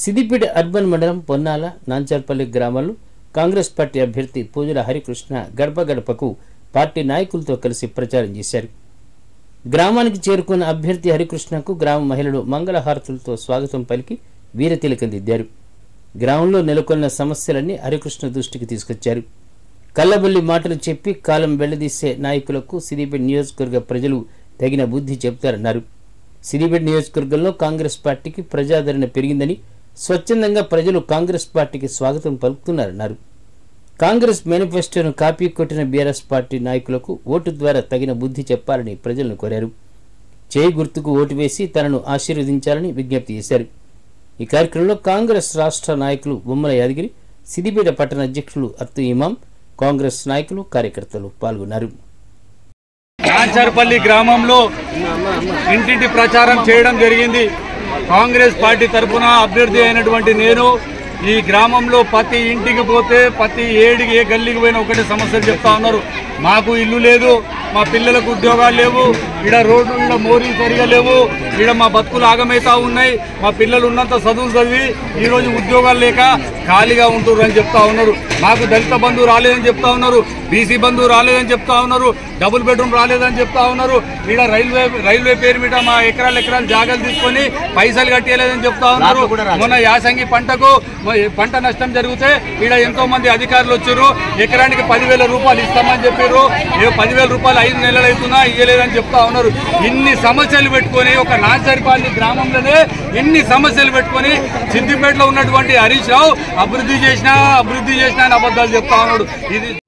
Siddipet urban మండలం పొన్నాల నాంచర్పల్లి గ్రామాల్లో Congress party అభ్యర్థి పూజల హరికృష్ణ గడప గడపకు పార్టీ నాయకులతో కలిసి ప్రచారం చేశారు గ్రామానికి చేరుకున్న అభ్యర్థి హరికృష్ణకు గ్రామ మహిళలు మంగళహారతులతో స్వాగతం పలికి వీరతిలకం దిద్దారు గ్రామంలో నెలకొన్న సమస్యలన్నీ హరికృష్ణ దృష్టికి తీసుకొచ్చారు కల్లబల్లి మాటలు చెప్పి కాలం వెళ్లదీసే నాయకులకు సిద్దిపేట నియోజకవర్గ ప్రజలు తగిన బుద్ధి చెబుతారన్నారు సిద్దిపేట నియోజకవర్గంలో కాంగ్రెస్ పార్టీకి ప్రజాదరణ పెరిగిందని స్వచ్ఛందంగా ప్రజలు కాంగ్రెస్ పార్టీకి స్వాగతం పలుకుతున్నారన్నారు కాంగ్రెస్ మేనిఫెస్టోను కాపీ కొట్టిన బీఆర్ఎస్ పార్టీ నాయకులకు ఓటు ద్వారా తగిన బుద్ధి చెప్పాలని ప్రజలను కోరారు చేయి గుర్తుకు ఓటు వేసి తనను ఆశీర్వదించాలని విజ్ఞప్తి చేశారు ఈ కార్యక్రమంలో కాంగ్రెస్ రాష్ట్ర నాయకులు బొమ్మల యాదగిరి సిద్దిపేట పట్టణ అధ్యక్షులు అత్తు ఇమాం కాంగ్రెస్ నాయకులు కార్యకర్తలు పాల్గొన్నారు కాంచర్పల్లి గ్రామంలో ఇంటింటి ప్రచారం చేయడం జరిగింది కాంగ్రెస్ పార్టీ తరఫున అభ్యర్థి అయినటువంటి నేను ఈ గ్రామంలో ప్రతి ఇంటికి పోతే ప్రతి ఏడికి ఏ గల్లీకి పోయినా ఒకటే సమస్యలు చెప్తా ఉన్నారు మాకు ఇల్లు లేదు మా పిల్లలకు ఉద్యోగాలు లేవు ఈడ రోడ్డు ఈడ మోరీలు సరిగా లేవు ఈడ మా బతుకులు ఆగమైతా ఉన్నాయి మా పిల్లలు ఉన్నంత చదువులు చదివి ఈరోజు ఉద్యోగాలు లేక ఖాళీగా ఉంటున్నారు అని చెప్తా ఉన్నారు మాకు దళిత బంధువు రాలేదని చెప్తా ఉన్నారు బీసీ బంధువు రాలేదని చెప్తా ఉన్నారు డబుల్ బెడ్రూమ్ రాలేదని చెప్తా ఉన్నారు ఈడ రైల్వే రైల్వే పేరు మీద మా ఎకరాలు ఎకరాలు జాగాలు తీసుకొని పైసలు కట్టేయలేదని చెప్తా ఉన్నారు మొన్న యాసంగి పంటకు మ- పంట నష్టం జరిగితే ఈడ ఎంతో మంది అధికారులు వచ్చారు ఎకరానికి పదివేల రూపాయలు ఇస్తామని చెప్పారు ఏ పదివేల రూపాయలు ఐదు నెలలు అవుతున్నా ఇయ్యలేదని చెప్తా ఉన్నారు ఇన్ని సమస్యలు పెట్టుకొని ఒక నాచరిపాలి గ్రామంలోనే ఇన్ని సమస్యలు పెట్టుకొని సిద్దిపేటలో ఉన్నటువంటి హరీష్ రావు అభివృద్ధి చేసినా అభివృద్ధి చేసినా అని అబద్ధాలు చెప్తా ఉన్నాడు ఇది